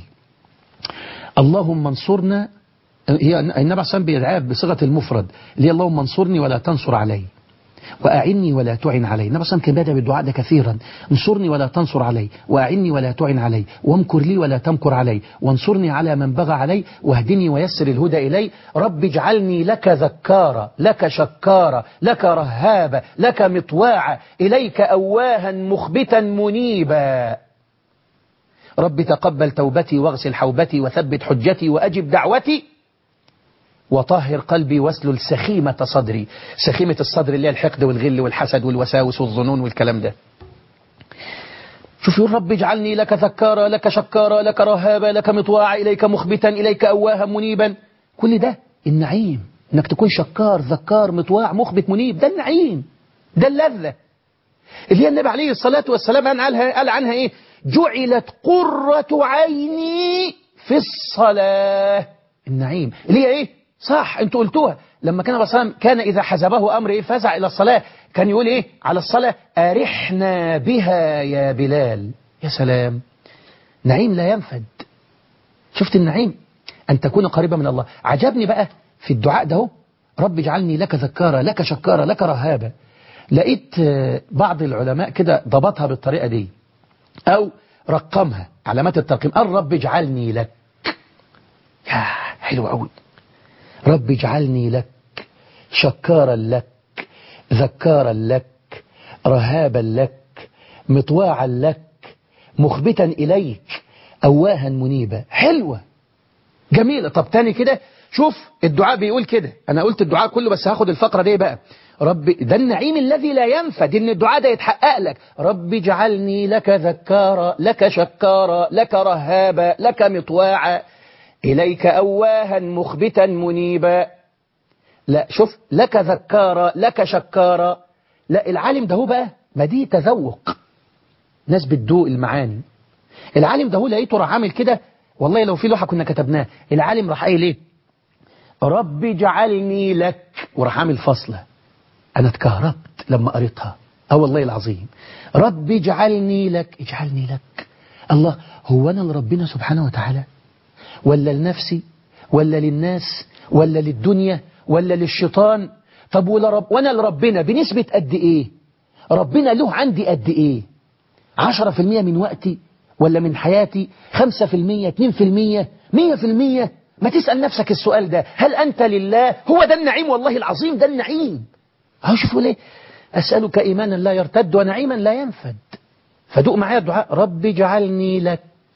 اللهم انصرنا هي النبي عليه الصلاة بيدعيها بصيغة المفرد اللي هي اللهم انصرني ولا تنصر علي وأعني ولا تعن علي النبي صلى كان بيدعي بالدعاء ده كثيرا انصرني ولا تنصر علي وأعني ولا تعن علي وامكر لي ولا تمكر علي وانصرني على من بغى علي واهدني ويسر الهدى إلي رب اجعلني لك ذكارا لك شكارا لك رهابا لك مطواعا إليك أواها مخبتا منيبا رب تقبل توبتي واغسل حوبتي وثبت حجتي وأجب دعوتي وطهر قلبي واسلل سخيمة صدري سخيمة الصدر اللي هي الحقد والغل والحسد والوساوس والظنون والكلام ده شوف يقول رب اجعلني لك ذكارا لك شكارا لك رهابا لك مطواعا إليك مخبتا إليك أواها منيبا كل ده النعيم انك تكون شكار ذكار مطواع مخبت منيب ده النعيم ده اللذة اللي هي النبي عليه الصلاة والسلام قال عنها, قال عنها ايه جعلت قرة عيني في الصلاة النعيم اللي هي ايه صح انتوا قلتوها لما كان الرسول كان إذا حزبه أمر إيه فزع إلى الصلاة كان يقول إيه على الصلاة أرحنا بها يا بلال يا سلام نعيم لا ينفد شفت النعيم أن تكون قريبا من الله عجبني بقى في الدعاء ده رب اجعلني لك ذكارا لك شكارا لك رهابا لقيت بعض العلماء كده ضبطها بالطريقة دي أو رقمها علامات الترقيم قال رب اجعلني لك يا حلو قوي رب اجعلني لك شكارا لك ذكارا لك رهابا لك مطواعا لك مخبتا إليك أواها منيبا حلوة جميلة طب تاني كده شوف الدعاء بيقول كده أنا قلت الدعاء كله بس هاخد الفقرة دي بقى رب ده النعيم الذي لا ينفد إن الدعاء ده يتحقق لك رب اجعلني لك ذكارا لك شكارا لك رهابا لك مطواعا إليك أواها مخبتا منيبا لا شوف لك ذكارا لك شكارا لا العالم ده هو بقى ما دي تذوق ناس بتدوق المعاني العالم ده هو لقيته راح عامل كده والله لو في لوحة كنا كتبناها العالم راح قايل ايه رب اجعلني لك وراح عامل فصلة انا اتكهربت لما قريتها اه والله العظيم رب اجعلني لك اجعلني لك الله هو انا لربنا سبحانه وتعالى ولا لنفسي ولا للناس ولا للدنيا ولا للشيطان طب ولرب وانا لربنا بنسبة قد ايه ربنا له عندي قد ايه عشرة في المية من وقتي ولا من حياتي خمسة في المية اتنين في المية مية في المية ما تسأل نفسك السؤال ده هل أنت لله هو ده النعيم والله العظيم ده النعيم اهو شوفوا ليه أسألك إيمانا لا يرتد ونعيما لا ينفد فدوق معايا الدعاء رب اجعلني لك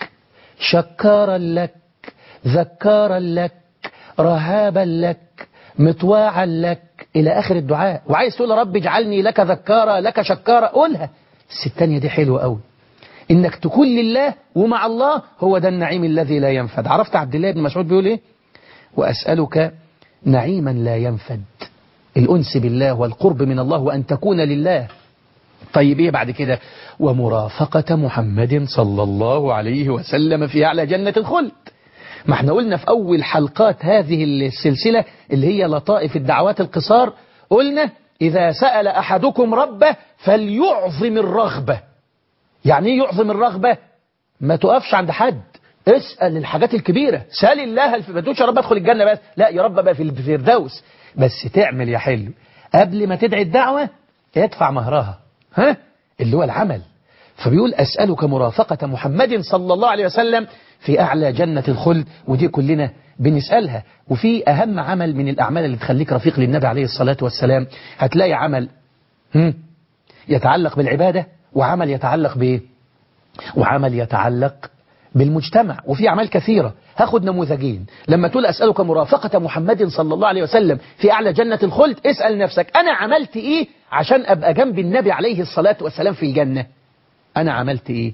شكارا لك ذكارا لك رهابا لك مطواعا لك إلى آخر الدعاء وعايز تقول رب اجعلني لك ذكارا لك شكارا قولها بس الثانية دي حلوة قوي إنك تكون لله ومع الله هو ده النعيم الذي لا ينفد عرفت عبد الله بن مسعود بيقول إيه وأسألك نعيما لا ينفد الأنس بالله والقرب من الله وأن تكون لله طيب إيه بعد كده ومرافقة محمد صلى الله عليه وسلم في أعلى جنة الخلد ما احنا قلنا في أول حلقات هذه السلسلة اللي هي لطائف الدعوات القصار قلنا إذا سأل أحدكم ربه فليعظم الرغبة يعني ايه يعظم الرغبة ما تقفش عند حد اسأل الحاجات الكبيرة سأل الله ما تقولش يا رب ادخل الجنة بس لا يا رب بقى في الفردوس بس تعمل يا حلو قبل ما تدعي الدعوة ادفع مهرها ها اللي هو العمل فبيقول أسألك مرافقة محمد صلى الله عليه وسلم في أعلى جنة الخلد ودي كلنا بنسألها وفي أهم عمل من الأعمال اللي تخليك رفيق للنبي عليه الصلاة والسلام هتلاقي عمل هم يتعلق بالعبادة وعمل يتعلق بإيه وعمل يتعلق بالمجتمع وفي أعمال كثيرة هاخد نموذجين لما تقول أسألك مرافقة محمد صلى الله عليه وسلم في أعلى جنة الخلد اسأل نفسك أنا عملت إيه عشان أبقى جنب النبي عليه الصلاة والسلام في الجنة أنا عملت إيه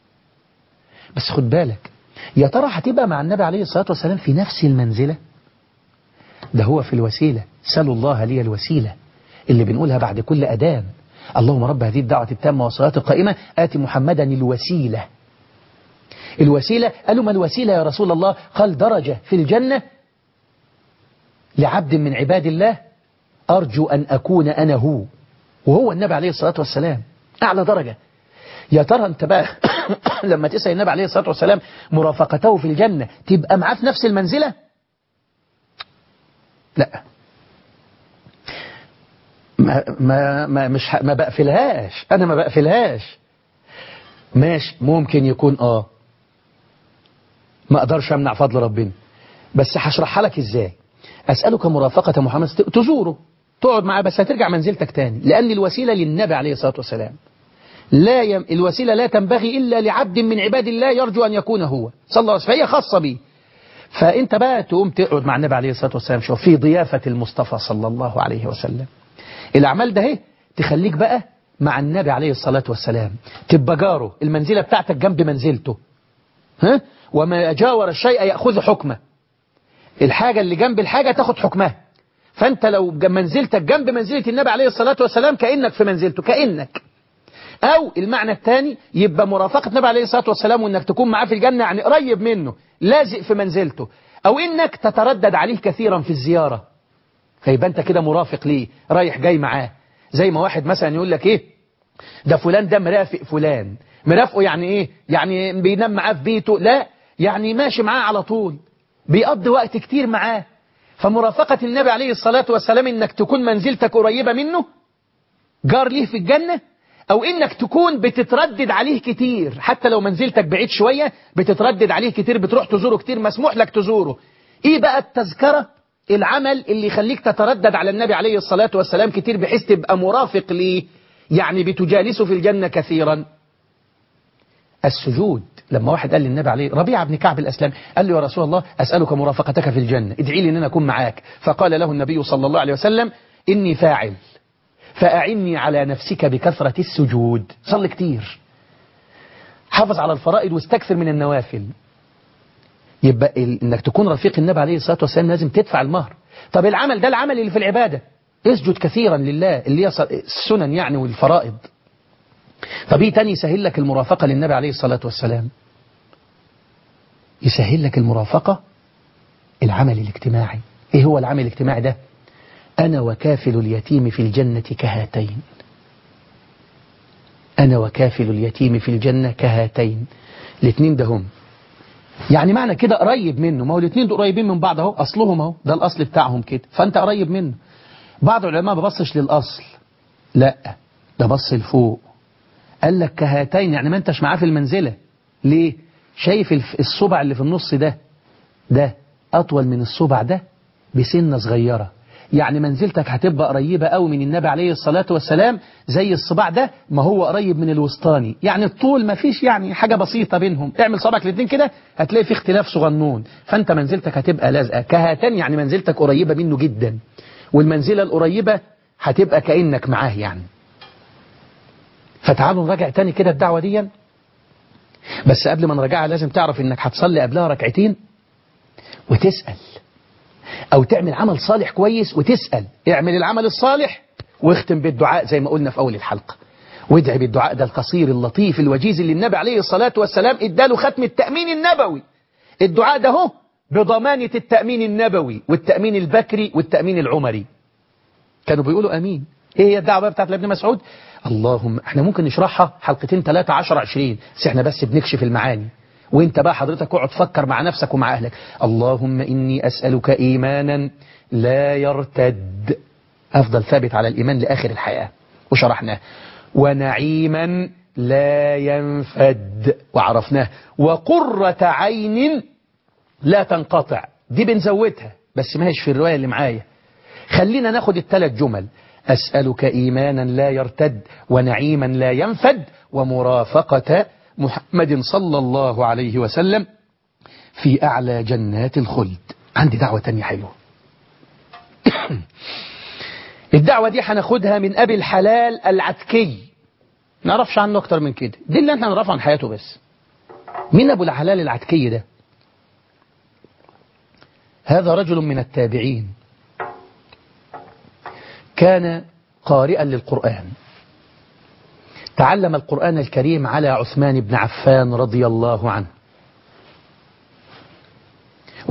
بس خد بالك يا ترى هتبقى مع النبي عليه الصلاة والسلام في نفس المنزلة ده هو في الوسيلة سلوا الله لي الوسيلة اللي بنقولها بعد كل أذان اللهم رب هذه الدعوة التامة والصلاة القائمة آت محمدا الوسيلة الوسيلة قالوا ما الوسيلة يا رسول الله قال درجة في الجنة لعبد من عباد الله أرجو أن أكون أنا هو وهو النبي عليه الصلاة والسلام أعلى درجة يا ترى أنت بقى لما تسأل النبي عليه الصلاة والسلام مرافقته في الجنة تبقى معاه في نفس المنزلة لا ما ما ما مش ما بقفلهاش انا ما بقفلهاش ماشي ممكن يكون اه ما اقدرش امنع فضل ربنا بس هشرحها لك ازاي اسالك مرافقه محمد تزوره تقعد معاه بس هترجع منزلتك تاني لان الوسيله للنبي عليه الصلاه والسلام لا يم... الوسيله لا تنبغي الا لعبد من عباد الله يرجو ان يكون هو صلى الله عليه وسلم فهي خاصه بيه فانت بقى تقوم تقعد مع النبي عليه الصلاه والسلام شوف في ضيافه المصطفى صلى الله عليه وسلم الأعمال ده اهي تخليك بقى مع النبي عليه الصلاة والسلام تبقى جاره المنزلة بتاعتك جنب منزلته ها وما جاور الشيء يأخذ حكمه الحاجة اللي جنب الحاجة تاخد حكمها فأنت لو منزلتك جنب منزلة النبي عليه الصلاة والسلام كأنك في منزلته كأنك أو المعنى الثاني يبقى مرافقة النبي عليه الصلاة والسلام وإنك تكون معاه في الجنة يعني قريب منه لازق في منزلته أو إنك تتردد عليه كثيرا في الزيارة فيبقى انت كده مرافق ليه رايح جاي معاه زي ما واحد مثلا يقول لك ايه ده فلان ده مرافق فلان مرافقه يعني ايه يعني بينام معاه في بيته لا يعني ماشي معاه على طول بيقضي وقت كتير معاه فمرافقة النبي عليه الصلاة والسلام انك تكون منزلتك قريبة منه جار ليه في الجنة او انك تكون بتتردد عليه كتير حتى لو منزلتك بعيد شوية بتتردد عليه كتير بتروح تزوره كتير مسموح لك تزوره ايه بقى التذكرة العمل اللي يخليك تتردد على النبي عليه الصلاة والسلام كتير بحيث تبقى مرافق ليه يعني بتجالسه في الجنة كثيرا السجود لما واحد قال للنبي عليه ربيع بن كعب الأسلام قال له يا رسول الله أسألك مرافقتك في الجنة ادعي لي أن أنا أكون معاك فقال له النبي صلى الله عليه وسلم إني فاعل فأعني على نفسك بكثرة السجود صل كتير حافظ على الفرائض واستكثر من النوافل يبقى انك تكون رفيق النبي عليه الصلاة والسلام لازم تدفع المهر طب العمل ده العمل اللي في العبادة اسجد كثيرا لله اللي هي السنن يعني والفرائض طب ايه تاني يسهل لك المرافقة للنبي عليه الصلاة والسلام يسهل لك المرافقة العمل الاجتماعي ايه هو العمل الاجتماعي ده انا وكافل اليتيم في الجنة كهاتين انا وكافل اليتيم في الجنة كهاتين الاثنين ده هم يعني معنى كده قريب منه ما هو الاثنين دول قريبين من بعض اهو اصلهم اهو ده الاصل بتاعهم كده فانت قريب منه بعض العلماء ما ببصش للاصل لا ده بص لفوق قال لك كهاتين يعني ما انتش معاه في المنزله ليه شايف الصبع اللي في النص ده ده اطول من الصبع ده بسنه صغيره يعني منزلتك هتبقى قريبة قوي من النبي عليه الصلاة والسلام زي الصباع ده ما هو قريب من الوسطاني يعني الطول ما فيش يعني حاجة بسيطة بينهم اعمل صبعك الاثنين كده هتلاقي في اختلاف صغنون فانت منزلتك هتبقى لازقة كهاتان يعني منزلتك قريبة منه جدا والمنزلة القريبة هتبقى كأنك معاه يعني فتعالوا نراجع تاني كده الدعوة دي بس قبل ما نراجعها لازم تعرف انك هتصلي قبلها ركعتين وتسأل أو تعمل عمل صالح كويس وتسأل اعمل العمل الصالح واختم بالدعاء زي ما قلنا في أول الحلقة وادعي بالدعاء ده القصير اللطيف الوجيز اللي النبي عليه الصلاة والسلام اداله ختم التأمين النبوي الدعاء ده هو بضمانة التأمين النبوي والتأمين البكري والتأمين العمري كانوا بيقولوا أمين ايه هي الدعوة بتاعت ابن مسعود اللهم احنا ممكن نشرحها حلقتين 3 10 20 بس احنا بس بنكشف المعاني وانت بقى حضرتك اقعد فكر مع نفسك ومع اهلك اللهم اني اسألك ايمانا لا يرتد افضل ثابت على الايمان لاخر الحياة وشرحناه ونعيما لا ينفد وعرفناه وقرة عين لا تنقطع دي بنزودها بس ما هيش في الرواية اللي معايا خلينا ناخد الثلاث جمل أسألك إيمانا لا يرتد ونعيما لا ينفد ومرافقة محمد صلى الله عليه وسلم في أعلى جنات الخلد عندي دعوة تانية حلوة الدعوة دي هناخدها من أبي الحلال العتكي نعرفش عنه أكتر من كده دي اللي احنا نعرفه عن حياته بس مين أبو الحلال العتكي ده هذا رجل من التابعين كان قارئا للقرآن تعلم القرآن الكريم على عثمان بن عفان رضي الله عنه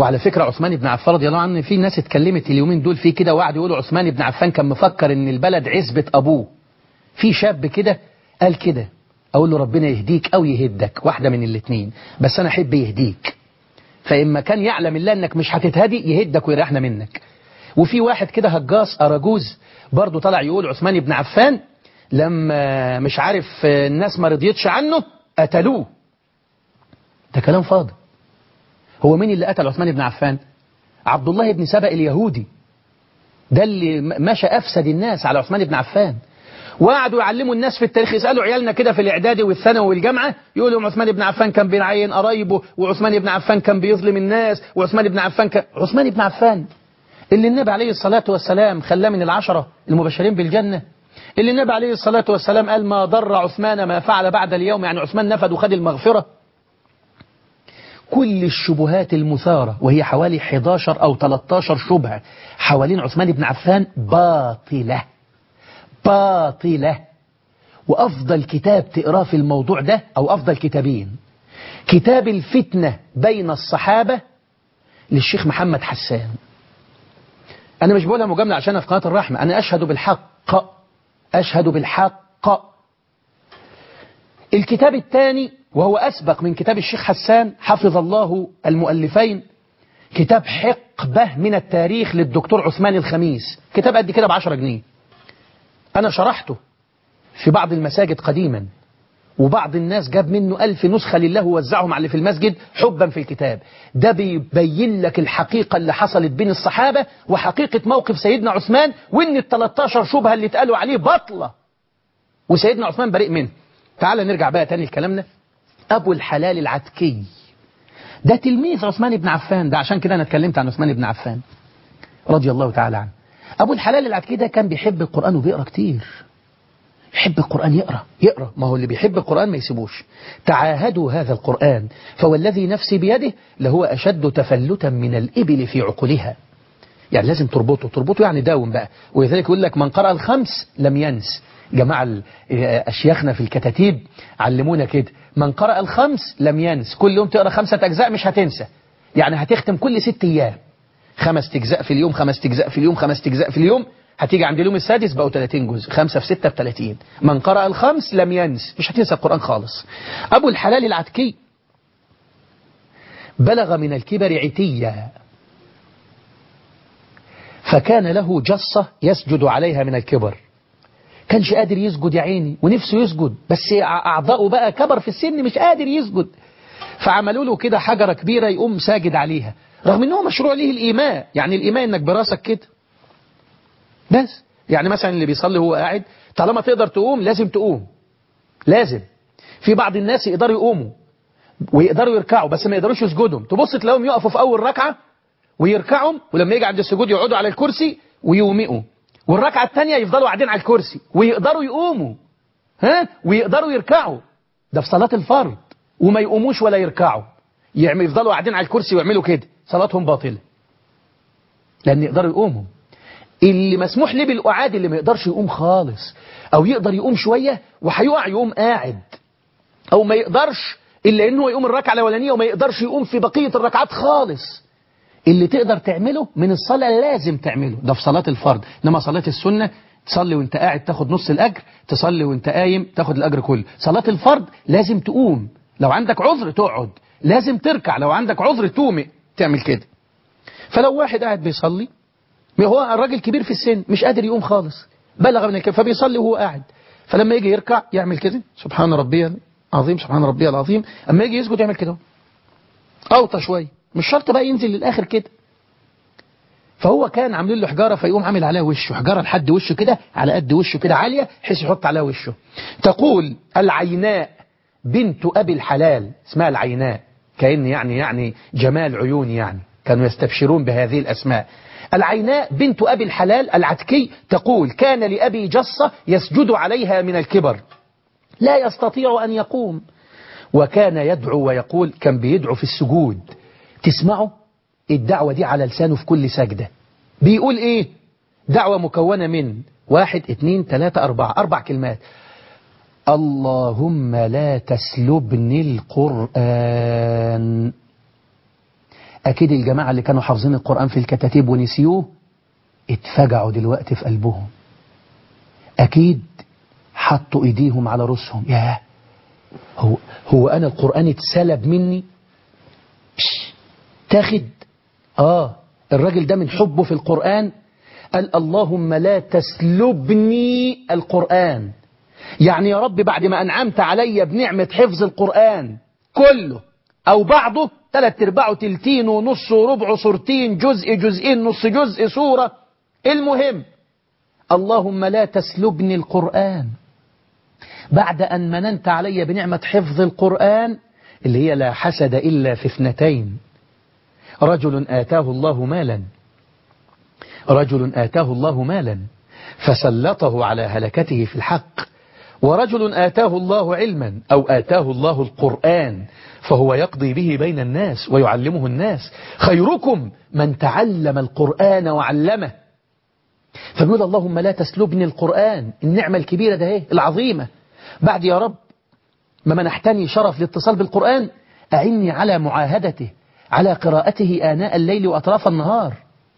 وعلى فكرة عثمان بن عفان رضي الله عنه في ناس اتكلمت اليومين دول في كده وقعدوا يقولوا عثمان بن عفان كان مفكر ان البلد عزبة ابوه في شاب كده قال كده اقول له ربنا يهديك او يهدك واحدة من الاتنين بس انا احب يهديك فإما كان يعلم الله انك مش هتتهدي يهدك ويريحنا منك وفي واحد كده هجاص أراجوز برضه طلع يقول عثمان بن عفان لما مش عارف الناس ما رضيتش عنه قتلوه ده كلام فاضي هو مين اللي قتل عثمان بن عفان عبد الله بن سبأ اليهودي ده اللي مشى أفسد الناس على عثمان بن عفان وقعدوا يعلموا الناس في التاريخ يسألوا عيالنا كده في الإعدادي والثانوي والجامعة يقولوا عثمان بن عفان كان بيعين قرايبه وعثمان بن عفان كان بيظلم الناس وعثمان بن عفان كان عثمان بن عفان اللي النبي عليه الصلاة والسلام خلاه من العشرة المبشرين بالجنة اللي النبي عليه الصلاة والسلام قال ما ضر عثمان ما فعل بعد اليوم يعني عثمان نفد وخد المغفرة كل الشبهات المثارة وهي حوالي 11 أو 13 شبهة حوالين عثمان بن عفان باطلة باطلة وأفضل كتاب تقراه في الموضوع ده أو أفضل كتابين كتاب الفتنة بين الصحابة للشيخ محمد حسان أنا مش بقولها مجاملة عشان في قناة الرحمة أنا أشهد بالحق أشهد بالحق الكتاب الثاني وهو أسبق من كتاب الشيخ حسان حفظ الله المؤلفين كتاب حقبة من التاريخ للدكتور عثمان الخميس كتاب قد كده بعشرة جنيه أنا شرحته في بعض المساجد قديما وبعض الناس جاب منه ألف نسخة لله ووزعهم على اللي في المسجد حبا في الكتاب ده بيبين لك الحقيقة اللي حصلت بين الصحابة وحقيقة موقف سيدنا عثمان وإن ال 13 شبهة اللي اتقالوا عليه بطلة وسيدنا عثمان بريء منه تعال نرجع بقى تاني لكلامنا أبو الحلال العتكي ده تلميذ عثمان بن عفان ده عشان كده أنا اتكلمت عن عثمان بن عفان رضي الله تعالى عنه أبو الحلال العتكي ده كان بيحب القرآن وبيقرأ كتير يحب القرآن يقرأ يقرأ ما هو اللي بيحب القرآن ما يسيبوش تعاهدوا هذا القرآن فوالذي نفسي بيده لهو أشد تفلتا من الإبل في عقلها يعني لازم تربطه تربطه يعني داوم بقى ولذلك يقول لك من قرأ الخمس لم ينس جماعة أشياخنا في الكتاتيب علمونا كده من قرأ الخمس لم ينس كل يوم تقرأ خمسة أجزاء مش هتنسى يعني هتختم كل ست أيام خمس أجزاء في اليوم خمس أجزاء في اليوم خمس أجزاء في اليوم هتيجي عند اليوم السادس بقوا 30 جزء خمسة في ستة ب 30 من قرأ الخمس لم ينس مش هتنسى القرآن خالص أبو الحلال العتكي بلغ من الكبر عتيا فكان له جصة يسجد عليها من الكبر كانش قادر يسجد يا عيني ونفسه يسجد بس أعضاؤه بقى كبر في السن مش قادر يسجد فعملوا له كده حجرة كبيرة يقوم ساجد عليها رغم انه مشروع ليه الإيماء يعني الإيماء انك براسك كده بس يعني مثلا اللي بيصلي هو قاعد طالما تقدر تقوم لازم تقوم لازم في بعض الناس يقدروا يقوموا ويقدروا يركعوا بس ما يقدروش يسجدوا تبص تلاقيهم يقفوا في أول ركعة ويركعوا ولما يجي عند السجود يقعدوا على الكرسي ويومئوا والركعة الثانية يفضلوا قاعدين على الكرسي ويقدروا يقوموا ها ويقدروا يركعوا ده في صلاة الفرض وما يقوموش ولا يركعوا يعني يفضلوا قاعدين على الكرسي ويعملوا كده صلاتهم باطلة لأن يقدروا يقوموا اللي مسموح ليه بالقعاد اللي ما يقدرش يقوم خالص او يقدر يقوم شوية وهيقع يقوم قاعد او ما يقدرش الا انه يقوم الركعة الاولانية وما يقدرش يقوم في بقية الركعات خالص اللي تقدر تعمله من الصلاة لازم تعمله ده في صلاة الفرض انما صلاة السنة تصلي وانت قاعد تاخد نص الاجر تصلي وانت قايم تاخد الاجر كله صلاة الفرض لازم تقوم لو عندك عذر تقعد لازم تركع لو عندك عذر تومئ تعمل كده فلو واحد قاعد بيصلي هو الراجل كبير في السن مش قادر يقوم خالص بلغ من الكفر فبيصلي وهو قاعد فلما يجي يركع يعمل كده سبحان ربي العظيم سبحان ربي العظيم اما يجي يسجد يعمل كده اوطى شويه مش شرط بقى ينزل للاخر كده فهو كان عاملين له حجاره فيقوم عامل عليها وشه حجاره لحد وشه كده على قد وشه كده عاليه بحيث يحط عليها وشه تقول العيناء بنت ابي الحلال اسمها العيناء كأن يعني يعني جمال عيون يعني كانوا يستبشرون بهذه الأسماء العيناء بنت أبي الحلال العتكي تقول كان لأبي جصة يسجد عليها من الكبر لا يستطيع أن يقوم وكان يدعو ويقول كان بيدعو في السجود تسمعوا الدعوة دي على لسانه في كل سجدة بيقول إيه دعوة مكونة من واحد اتنين تلاتة أربعة أربع كلمات اللهم لا تسلبني القرآن أكيد الجماعة اللي كانوا حافظين القرآن في الكتاتيب ونسيوه اتفجعوا دلوقتي في قلبهم أكيد حطوا إيديهم على رؤوسهم ياه هو, هو أنا القرآن اتسلب مني بش. تاخد آه الراجل ده من حبه في القرآن قال اللهم لا تسلبني القرآن يعني يا رب بعد ما أنعمت علي بنعمة حفظ القرآن كله أو بعضه ثلاث ارباعه تلتين ونص وربع صورتين جزء جزئين نص جزء سورة المهم اللهم لا تسلبني القرآن بعد أن مننت علي بنعمة حفظ القرآن اللي هي لا حسد إلا في اثنتين رجل آتاه الله مالا رجل آتاه الله مالا فسلطه على هلكته في الحق ورجل آتاه الله علما أو آتاه الله القرآن فهو يقضي به بين الناس ويعلمه الناس خيركم من تعلم القرآن وعلمه فبيقول اللهم لا تسلبني القرآن النعمة الكبيرة ده ايه العظيمة بعد يا رب ما منحتني شرف الاتصال بالقرآن أعني على معاهدته على قراءته آناء الليل وأطراف النهار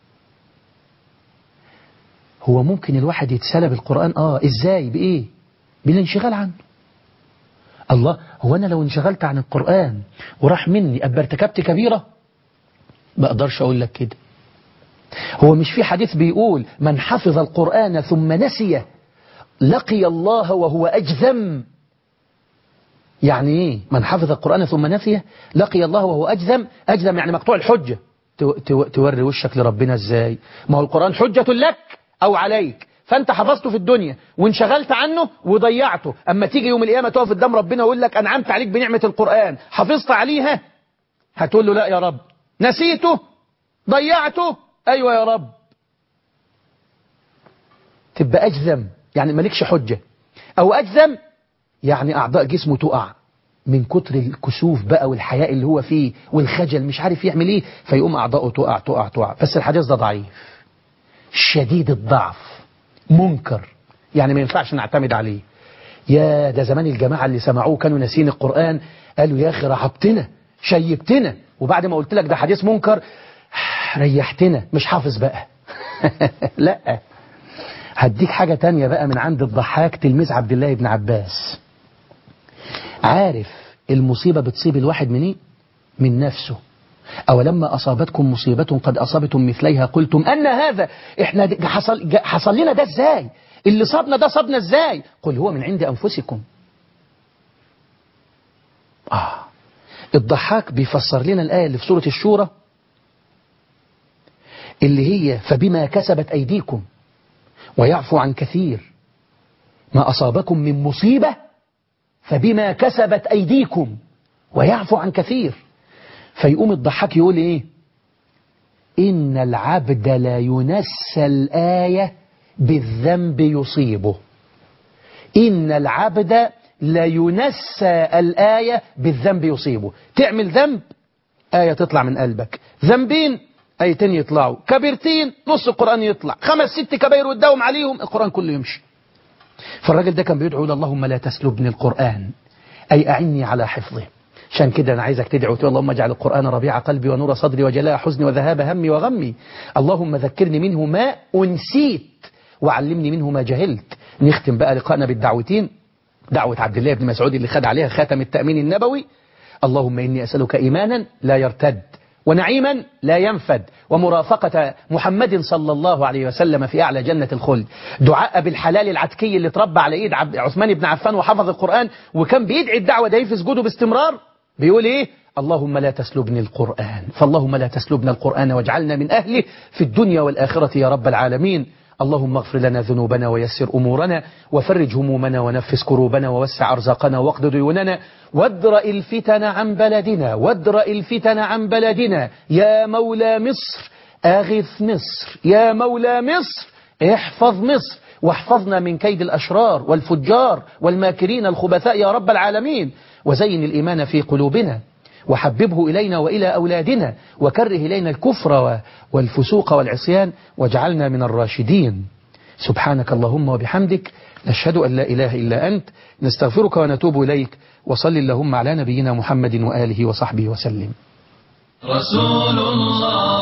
هو ممكن الواحد يتسلب القرآن آه إزاي بإيه بالانشغال عنه الله هو أنا لو انشغلت عن القرآن وراح مني أبقى ارتكبت كبيرة ما أقدرش أقول لك كده هو مش في حديث بيقول من حفظ القرآن ثم نسيه لقي الله وهو أجذم يعني ايه من حفظ القرآن ثم نسيه لقي الله وهو أجذم أجذم يعني مقطوع الحجة توري وشك لربنا ازاي ما هو القرآن حجة لك أو عليك فأنت حفظته في الدنيا وانشغلت عنه وضيعته أما تيجي يوم القيامة تقف قدام ربنا ويقول لك أنعمت عليك بنعمة القرآن حفظت عليها هتقول له لا يا رب نسيته ضيعته أيوة يا رب تبقى أجذم يعني مالكش حجة أو أجذم يعني أعضاء جسمه تقع من كتر الكسوف بقى والحياء اللي هو فيه والخجل مش عارف يعمل ايه فيقوم أعضاؤه تقع تقع تقع بس الحديث ده ضعيف شديد الضعف منكر يعني ما ينفعش نعتمد عليه يا ده زمان الجماعة اللي سمعوه كانوا ناسين القرآن قالوا يا أخي رعبتنا شيبتنا وبعد ما قلت لك ده حديث منكر ريحتنا مش حافظ بقى لا هديك حاجة تانية بقى من عند الضحاك تلميذ عبد الله بن عباس عارف المصيبة بتصيب الواحد من ايه من نفسه أو لما أصابتكم مصيبة قد أصابتم مثليها قلتم أن هذا إحنا حصل, حصل لنا ده إزاي اللي صابنا ده صابنا إزاي قل هو من عند أنفسكم آه الضحاك بيفسر لنا الآية اللي في سورة الشورى اللي هي فبما كسبت أيديكم ويعفو عن كثير ما أصابكم من مصيبة فبما كسبت أيديكم ويعفو عن كثير فيقوم الضحاك يقول إيه إن العبد لا ينسى الآية بالذنب يصيبه إن العبد لا ينسى الآية بالذنب يصيبه تعمل ذنب آية تطلع من قلبك ذنبين آيتين يطلعوا كبيرتين نص القرآن يطلع خمس ست كباير وتداوم عليهم القرآن كله يمشي فالراجل ده كان بيدعو اللهم لا تسلبني القرآن أي أعني على حفظه عشان كده أنا عايزك تدعو تقول اللهم اجعل القرآن ربيع قلبي ونور صدري وجلاء حزني وذهاب همي وغمي اللهم ذكرني منه ما أنسيت وعلمني منه ما جهلت نختم بقى لقائنا بالدعوتين دعوة عبد الله بن مسعود اللي خد عليها خاتم التأمين النبوي اللهم إني أسألك إيمانا لا يرتد ونعيما لا ينفد ومرافقة محمد صلى الله عليه وسلم في أعلى جنة الخلد دعاء بالحلال العتكي اللي تربى على إيد عثمان بن عفان وحفظ القرآن وكان بيدعي الدعوة دي في سجوده باستمرار بيقول إيه اللهم لا تسلبني القرآن فاللهم لا تسلبنا القرآن واجعلنا من أهله في الدنيا والآخرة يا رب العالمين اللهم اغفر لنا ذنوبنا ويسر أمورنا وفرج همومنا ونفس كروبنا ووسع أرزاقنا واقض ديوننا وادرأ الفتن عن بلدنا وادرأ الفتن عن بلدنا يا مولى مصر أغث مصر يا مولى مصر احفظ مصر واحفظنا من كيد الأشرار والفجار والماكرين الخبثاء يا رب العالمين وزين الإيمان في قلوبنا وحببه إلينا وإلى أولادنا وكره إلينا الكفر والفسوق والعصيان واجعلنا من الراشدين سبحانك اللهم وبحمدك نشهد أن لا إله إلا أنت نستغفرك ونتوب إليك وصل اللهم على نبينا محمد وآله وصحبه وسلم رسول الله